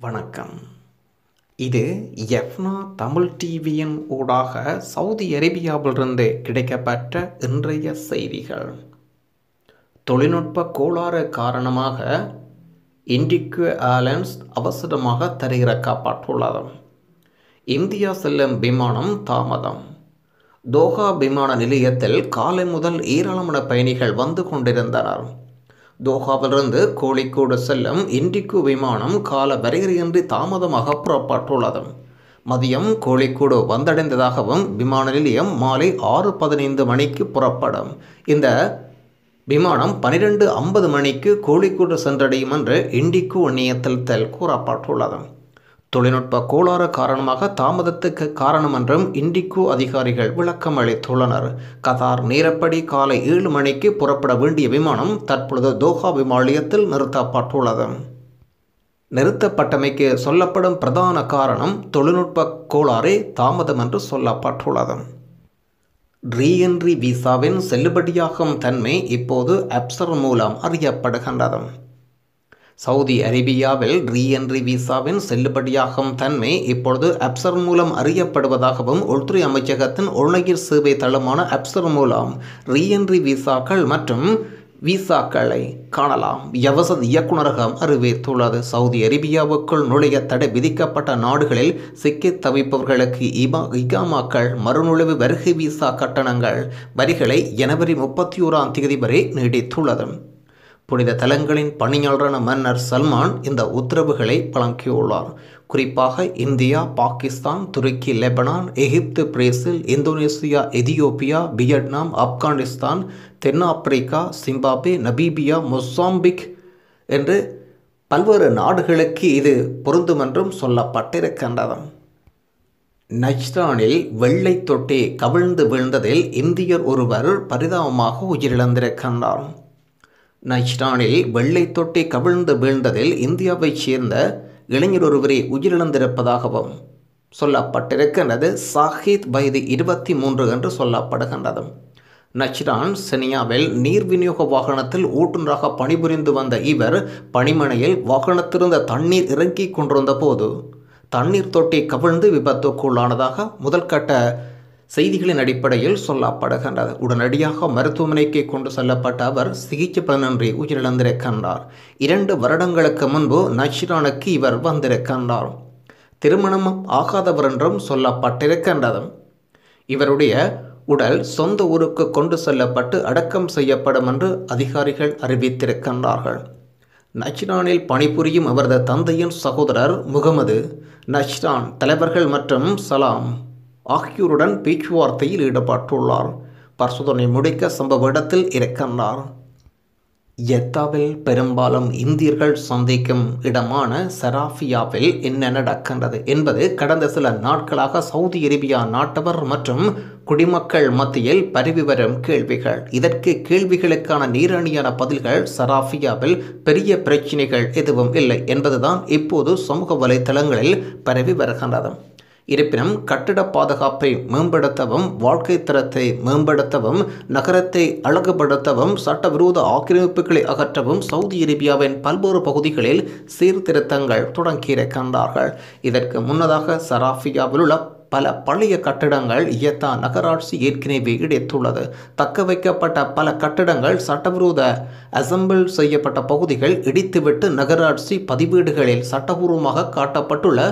வணக்கம் இது எஃப்னா தமிழ் டிவியின் ஊடாக சவுதி அரேபியாவிலிருந்து கிடைக்கப்பெற்ற இன்றைய செய்திகள் தொழில்நுட்ப கோளாறு காரணமாக இண்டிக்கு ஏர்லைன்ஸ் அவசரமாக தரையிறக்கப்பட்டுள்ளது இந்தியா செல்லும் விமானம் தாமதம் தோஹா விமான நிலையத்தில் காலை முதல் ஏராளமான பயணிகள் வந்து கொண்டிருந்தனர் தோஹாவிலிருந்து கோழிக்கோடு செல்லும் இண்டிகோ விமானம் கால வரையறையின்றி தாமதமாக புறப்பட்டுள்ளது மதியம் கோழிக்கோடு வந்தடைந்ததாகவும் விமான நிலையம் மாலை ஆறு பதினைந்து மணிக்கு புறப்படும் இந்த விமானம் பனிரெண்டு ஐம்பது மணிக்கு கோழிக்கோடு சென்றடையும் என்று இண்டிகோ இணையதளத்தில் கூறப்பட்டுள்ளது தொழில்நுட்ப கோளாறு காரணமாக தாமதத்துக்கு காரணம் என்றும் இண்டிகோ அதிகாரிகள் விளக்கம் அளித்துள்ளனர் கதார் நேரப்படி காலை ஏழு மணிக்கு புறப்பட வேண்டிய விமானம் தற்பொழுது தோஹா விமான நிலையத்தில் நிறுத்தப்பட்டுள்ளது நிறுத்தப்பட்டமைக்கு சொல்லப்படும் பிரதான காரணம் தொழில்நுட்ப கோளாறே தாமதம் என்று சொல்லப்பட்டுள்ளது ரீஎன்ட்ரி விசாவின் செல்லுபடியாகும் தன்மை இப்போது அப்சர் மூலம் அறியப்படுகின்றது சவுதி அரேபியாவில் ரீஎன்ட்ரி விசாவின் செல்லுபடியாகும் தன்மை இப்பொழுது அப்சர் மூலம் அறியப்படுவதாகவும் உள்துறை அமைச்சகத்தின் உள்நகர் சேவை தளமான அப்சர் மூலம் ரீஎன்ட்ரி விசாக்கள் மற்றும் விசாக்களை காணலாம் யவசத் இயக்குநரகம் அறிவித்துள்ளது சவுதி அரேபியாவுக்குள் நுழைய தடை விதிக்கப்பட்ட நாடுகளில் சிக்கித் தவிப்பவர்களுக்கு இமா இகாமாக்கள் மறுநுழைவு வருகை விசா கட்டணங்கள் வரிகளை ஜனவரி முப்பத்தி ஓராம் தேதி வரை நீடித்துள்ளது புனித தலங்களின் பணியாளரான மன்னர் சல்மான் இந்த உத்தரவுகளை வழங்கியுள்ளார் குறிப்பாக இந்தியா பாகிஸ்தான் துருக்கி Lebanon Egypt Brazil Indonesia Ethiopia Vietnam Afghanistan தென்னாப்பிரிக்கா சிம்பாப்வே நபீபியா மொசாம்பிக் என்று பல்வேறு நாடுகளுக்கு இது பொருந்தும் என்றும் சொல்லப்பட்டிருக்கின்றது நஜ்ரானில் வெள்ளை தொட்டி கவிழ்ந்து வீழ்ந்ததில் இந்தியர் ஒருவர் பரிதாபமாக உயிரிழந்திருக்கின்றார் நஜ்ரானில் வெள்ளை தொட்டி கவிழ்ந்து வீழ்ந்ததில் இந்தியாவைச் சேர்ந்த இளைஞர் ஒருவரை உயிரிழந்திருப்பதாகவும் சொல்லப்பட்டிருக்கின்றது சாஹித் வயது இருபத்தி மூன்று என்று சொல்லப்படுகின்றது நச்ரான் செனியாவில் நீர் விநியோக வாகனத்தில் ஓட்டுநராக பணிபுரிந்து வந்த இவர் பணிமனையில் வாகனத்திருந்த தண்ணீர் இறங்கி கொண்டிருந்த போது தண்ணீர் தொட்டி கவிழ்ந்து விபத்துக்குள்ளானதாக முதல்கட்ட செய்திகளின் அடிப்படையில் சொல்லப்படுகின்றது உடனடியாக மருத்துவமனைக்கு கொண்டு செல்லப்பட்ட அவர் சிகிச்சை பலனின்றி உயிரிழந்திருக்கின்றார் இரண்டு வருடங்களுக்கு முன்பு நச்சிரானுக்கு இவர் வந்திருக்கின்றார் திருமணம் ஆகாதவர் என்றும் சொல்லப்பட்டிருக்கின்றது இவருடைய உடல் சொந்த ஊருக்கு கொண்டு செல்லப்பட்டு அடக்கம் செய்யப்படும் என்று அதிகாரிகள் அறிவித்திருக்கின்றார்கள் நச்ரானில் பணிபுரியும் அவரது தந்தையின் சகோதரர் முகமது நச்ரான் தலைவர்கள் மற்றும் சலாம் ஆகியோருடன் பேச்சுவார்த்தையில் ஈடுபட்டுள்ளார் பரிசோதனை முடிக்க சம்பவ இடத்தில் இருக்கின்றார் எத்தாவில் பெரும்பாலும் இந்தியர்கள் சந்திக்கும் இடமான சராஃபியாவில் என்ன நடக்கின்றது என்பது கடந்த சில நாட்களாக சவுதி அரேபியா நாட்டவர் மற்றும் குடிமக்கள் மத்தியில் பரவி வரும் கேள்விகள் இதற்கு கேள்விகளுக்கான நீரணியான பதில்கள் சராஃபியாவில் பெரிய பிரச்சினைகள் எதுவும் இல்லை என்பதுதான் இப்போது சமூக வலைதளங்களில் பரவி வருகின்றது இருப்பினும் கட்டிட பாதுகாப்பை மேம்படுத்தவும் வாழ்க்கை தரத்தை மேம்படுத்தவும் நகரத்தை அழகுபடுத்தவும் சட்டவிரோத ஆக்கிரமிப்புகளை அகற்றவும் சவுதி அரேபியாவின் பல்வேறு பகுதிகளில் சீர்திருத்தங்கள் தொடங்கியிருக்கின்றார்கள் இதற்கு முன்னதாக சராஃபியாவில் உள்ள பல பழைய கட்டிடங்கள் இயத்தா நகராட்சி ஏற்கனவே இடித்துள்ளது தக்க வைக்கப்பட்ட பல கட்டிடங்கள் சட்டவிரோத அசம்பிள் செய்யப்பட்ட பகுதிகள் இடித்துவிட்டு நகராட்சி பதிவேடுகளில் சட்டபூர்வமாக காட்டப்பட்டுள்ள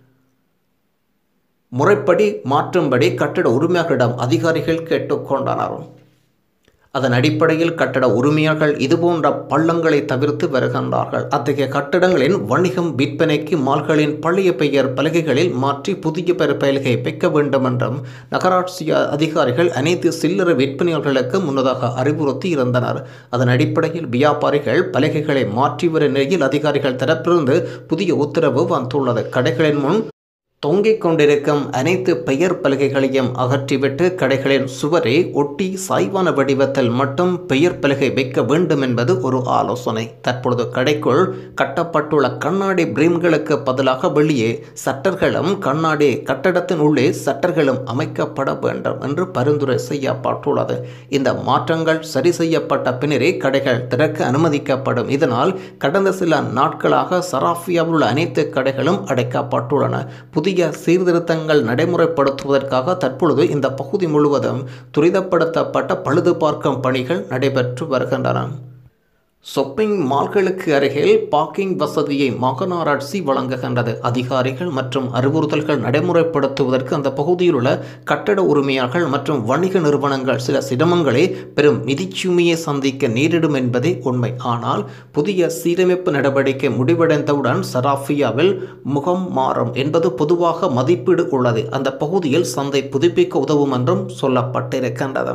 முறைப்படி மாற்றும்படி கட்டட உரிமையாளர்களிடம் அதிகாரிகள் கேட்டுக்கொண்டனர் அதன் அடிப்படையில் கட்டட உரிமையாளர்கள் இதுபோன்ற பள்ளங்களை தவிர்த்து வருகின்றார்கள் அத்தகைய கட்டடங்களின் வணிகம் விற்பனைக்கு மால்களின் பழைய பெயர் பலகைகளில் மாற்றி புதிய பெயர் பலகை வைக்க வேண்டும் என்றும் நகராட்சி அதிகாரிகள் அனைத்து சில்லறை விற்பனையாளர்களுக்கு முன்னதாக அறிவுறுத்தி இருந்தனர் அதன் அடிப்படையில் வியாபாரிகள் பலகைகளை மாற்றி வரும் நிலையில் அதிகாரிகள் தரப்பிலிருந்து புதிய உத்தரவு வந்துள்ளது கடைகளின் முன் தொங்கிக் கொண்டிருக்கும் அனைத்து பெயர் பலகைகளையும் அகற்றிவிட்டு கடைகளின் சுவரை ஒட்டி சாய்வான வடிவத்தில் மட்டும் பெயர் பலகை வைக்க வேண்டும் என்பது ஒரு ஆலோசனை தற்பொழுது கடைக்குள் கட்டப்பட்டுள்ள கண்ணாடி பிரேம்களுக்கு பதிலாக வெளியே சட்டர்களும் கண்ணாடி கட்டடத்தின் உள்ளே சட்டர்களும் அமைக்கப்பட வேண்டும் என்று பரிந்துரை செய்யப்பட்டுள்ளது இந்த மாற்றங்கள் சரி செய்யப்பட்ட பின்னரே கடைகள் திறக்க அனுமதிக்கப்படும் இதனால் கடந்த சில நாட்களாக சராஃபியாவில் உள்ள அனைத்து கடைகளும் அடைக்கப்பட்டுள்ளன புதிய சீர்திருத்தங்கள் நடைமுறைப்படுத்துவதற்காக தற்பொழுது இந்த பகுதி முழுவதும் துரிதப்படுத்தப்பட்ட பழுது பார்க்கும் பணிகள் நடைபெற்று வருகின்றன ஷொப்பிங் மால்களுக்கு அருகில் பார்க்கிங் வசதியை மாகாணாட்சி வழங்குகின்றது அதிகாரிகள் மற்றும் அறிவுறுத்தல்கள் நடைமுறைப்படுத்துவதற்கு அந்த பகுதியில் உள்ள கட்டட உரிமையாளர்கள் மற்றும் வணிக நிறுவனங்கள் சில சிரமங்களை பெரும் நிதிச்சுமையை சந்திக்க நேரிடும் என்பதே உண்மை ஆனால் புதிய சீரமைப்பு நடவடிக்கை முடிவடைந்தவுடன் சராஃபியாவில் முகம் மாறும் என்பது பொதுவாக மதிப்பீடு உள்ளது அந்த பகுதியில் சந்தை புதுப்பிக்க உதவும் என்றும் சொல்லப்பட்டிருக்கின்றது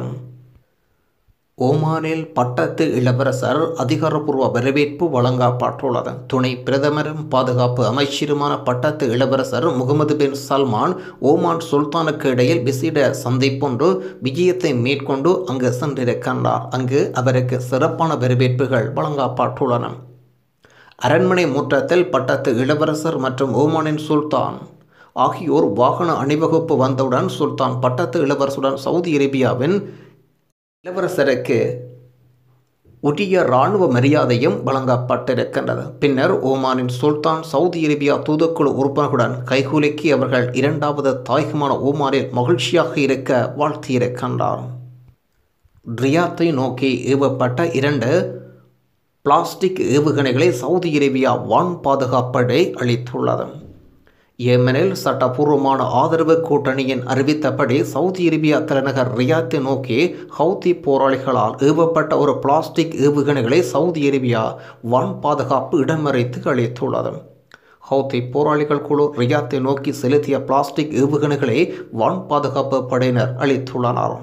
ஓமானில் பட்டத்து இளவரசர் அதிகாரப்பூர்வ வரவேற்பு வழங்கப்பட்டுள்ளது துணை பிரதமரும் பாதுகாப்பு அமைச்சருமான பட்டத்து இளவரசர் முகமது பின் சல்மான் ஓமான் சுல்தானுக்கு இடையில் விசேட சந்திப்பொன்று விஜயத்தை மேற்கொண்டு அங்கு சென்றிருக்கின்றார் அங்கு அவருக்கு சிறப்பான வரவேற்புகள் வழங்கப்பட்டுள்ளன அரண்மனை முற்றத்தில் பட்டத்து இளவரசர் மற்றும் ஓமானின் சுல்தான் ஆகியோர் வாகன அணிவகுப்பு வந்தவுடன் சுல்தான் பட்டத்து இளவரசுடன் சவுதி அரேபியாவின் இளவரசருக்கு உரிய இராணுவ மரியாதையும் வழங்கப்பட்டிருக்கின்றது பின்னர் ஓமானின் சுல்தான் சவுதி அரேபியா தூதுக்குழு உறுப்பினர்களுடன் கைகுலுக்கி அவர்கள் இரண்டாவது தாயகமான ஓமானில் மகிழ்ச்சியாக இருக்க வாழ்த்தியிருக்கின்றார் ரியாத்தை நோக்கி ஏவப்பட்ட இரண்டு பிளாஸ்டிக் ஏவுகணைகளை சவுதி அரேபியா வான் பாதுகாப்படை அளித்துள்ளது ஏமனில் சட்டபூர்வமான ஆதரவு கூட்டணியின் அறிவித்தபடி சவுதி அரேபியா தலைநகர் ரியாத்தை நோக்கி ஹவுதி போராளிகளால் ஏவப்பட்ட ஒரு பிளாஸ்டிக் ஏவுகணைகளை சவுதி அரேபியா வான் பாதுகாப்பு இடமறைத்து அளித்துள்ளது ஹவுதி போராளிகள் குழு ரியாத்தை நோக்கி செலுத்திய பிளாஸ்டிக் ஏவுகணைகளை வான் பாதுகாப்பு படையினர் அளித்துள்ளனர்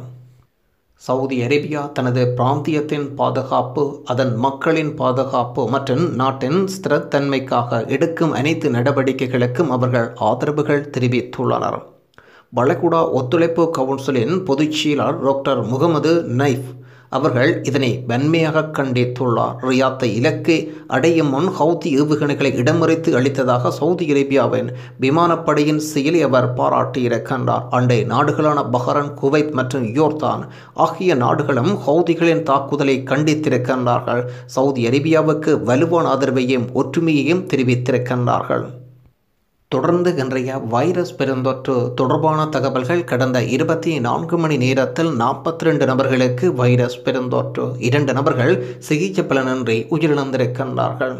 சவுதி அரேபியா தனது பிராந்தியத்தின் பாதுகாப்பு அதன் மக்களின் பாதுகாப்பு மற்றும் நாட்டின் ஸ்திரத்தன்மைக்காக எடுக்கும் அனைத்து நடவடிக்கைகளுக்கும் அவர்கள் ஆதரவுகள் தெரிவித்துள்ளனர் வளைகுடா ஒத்துழைப்பு கவுன்சிலின் பொதுச் செயலாளர் டாக்டர் முகமது நைஃப் அவர்கள் இதனை வன்மையாக கண்டித்துள்ளார் ரியாத்தை இலக்கை அடையும் முன் ஹவுதி ஏவுகணைகளை இடமறித்து அளித்ததாக சவுதி அரேபியாவின் விமானப்படையின் செயலை அவர் பாராட்டியிருக்கின்றார் அண்டை நாடுகளான பஹ்ரைன் குவைத் மற்றும் யோர்தான் ஆகிய நாடுகளும் ஹவுதிகளின் தாக்குதலை கண்டித்திருக்கின்றார்கள் சவுதி அரேபியாவுக்கு வலுவான ஆதரவையும் ஒற்றுமையையும் தெரிவித்திருக்கின்றார்கள் தொடர்ந்து இன்றைய வைரஸ் பெருந்தொற்று தொடர்பான தகவல்கள் கடந்த இருபத்தி நான்கு மணி நேரத்தில் நாற்பத்தி ரெண்டு நபர்களுக்கு வைரஸ் பெருந்தொற்று இரண்டு நபர்கள் சிகிச்சை பலனின்றி உயிரிழந்திருக்கின்றார்கள்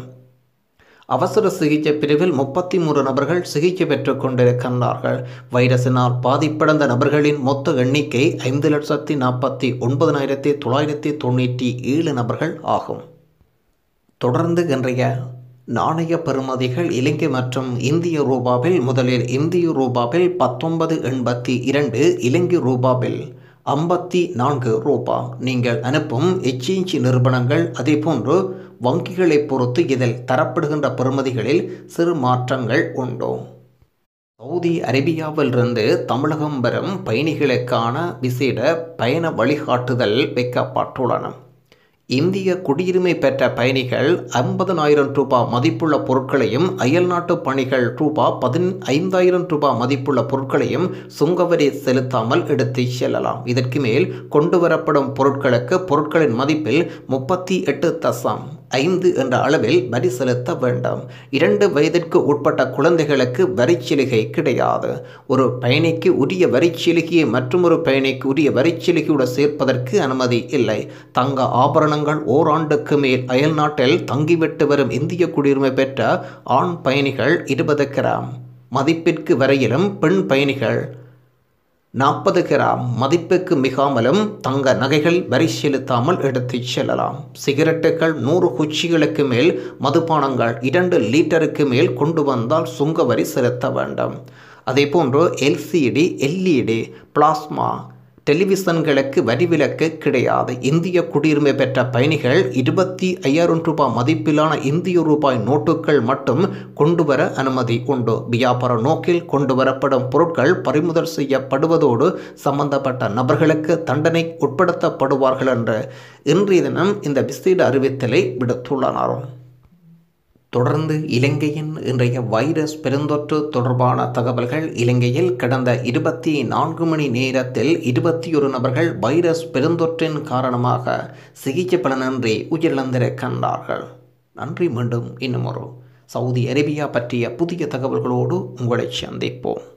அவசர சிகிச்சை பிரிவில் முப்பத்தி மூன்று நபர்கள் சிகிச்சை பெற்றுக் கொண்டிருக்கின்றார்கள் வைரஸினால் பாதிப்படைந்த நபர்களின் மொத்த எண்ணிக்கை ஐந்து லட்சத்தி நாற்பத்தி ஒன்பதனாயிரத்தி தொள்ளாயிரத்தி தொண்ணூற்றி ஏழு நபர்கள் ஆகும் தொடர்ந்து இன்றைய நாணய பெறுமதிகள் இலங்கை மற்றும் இந்திய ரூபாவில் முதலில் இந்திய ரூபாவில் பத்தொன்பது எண்பத்தி இரண்டு இலங்கை ரூபாவில் ஐம்பத்தி நான்கு ரூபா நீங்கள் அனுப்பும் எச்ஏஞ்சி நிறுவனங்கள் அதேபோன்று வங்கிகளை பொறுத்து இதில் தரப்படுகின்ற பெறுமதிகளில் சிறு மாற்றங்கள் உண்டு சவுதி அரேபியாவிலிருந்து தமிழகம் வரும் பயணிகளுக்கான விசேட பயண வழிகாட்டுதல் வைக்கப்பட்டுள்ளன இந்திய குடியுரிமை பெற்ற பயணிகள் ஐம்பதனாயிரம் ரூபாய் மதிப்புள்ள பொருட்களையும் அயல்நாட்டு பணிகள் ரூபாய் பதின் ஐந்தாயிரம் ரூபாய் மதிப்புள்ள பொருட்களையும் சுங்கவரி செலுத்தாமல் எடுத்துச் செல்லலாம் இதற்கு மேல் கொண்டு வரப்படும் பொருட்களுக்கு பொருட்களின் மதிப்பில் முப்பத்தி எட்டு தசம் ஐந்து என்ற அளவில் வரி செலுத்த வேண்டும் இரண்டு வயதிற்கு உட்பட்ட குழந்தைகளுக்கு வரிச்சலுகை கிடையாது ஒரு பயணிக்கு உரிய வரிச்சலுகையை மற்றொரு பயணிக்கு உரிய வரிச்சலுகையுடன் சேர்ப்பதற்கு அனுமதி இல்லை தங்க ஆபரணங்கள் ஓராண்டுக்கு மேல் அயல்நாட்டில் தங்கிவிட்டு வரும் இந்திய குடியுரிமை பெற்ற ஆண் பயணிகள் இருபது கிராம் மதிப்பிற்கு வரையிலும் பெண் பயணிகள் நாற்பது கிராம் மதிப்புக்கு மிகாமலும் தங்க நகைகள் வரி செலுத்தாமல் எடுத்துச் செல்லலாம் சிகரெட்டுகள் நூறு குச்சிகளுக்கு மேல் மதுபானங்கள் இரண்டு லீட்டருக்கு மேல் கொண்டு வந்தால் சுங்க வரி செலுத்த வேண்டும் அதேபோன்று எல்சிடி எல்இடி பிளாஸ்மா டெலிவிஷன்களுக்கு வரிவிலக்கு கிடையாது இந்திய குடியுரிமை பெற்ற பயணிகள் இருபத்தி ஐயாயிரம் ரூபாய் மதிப்பிலான இந்திய ரூபாய் நோட்டுகள் மட்டும் கொண்டுவர அனுமதி உண்டு வியாபார நோக்கில் கொண்டு வரப்படும் பொருட்கள் பறிமுதல் செய்யப்படுவதோடு சம்பந்தப்பட்ட நபர்களுக்கு தண்டனை உட்படுத்தப்படுவார்கள் என்று இன்றைய தினம் இந்த விசேட அறிவித்தலை விடுத்துள்ளனர் தொடர்ந்து இலங்கையின் இன்றைய வைரஸ் பெருந்தொற்று தொடர்பான தகவல்கள் இலங்கையில் கடந்த இருபத்தி நான்கு மணி நேரத்தில் இருபத்தி ஒரு நபர்கள் வைரஸ் பெருந்தொற்றின் காரணமாக சிகிச்சை பலனின்றி உயிரிழந்திருக்கின்றார்கள் நன்றி மீண்டும் இன்னும் ஒரு சவுதி அரேபியா பற்றிய புதிய தகவல்களோடு உங்களை சந்திப்போம்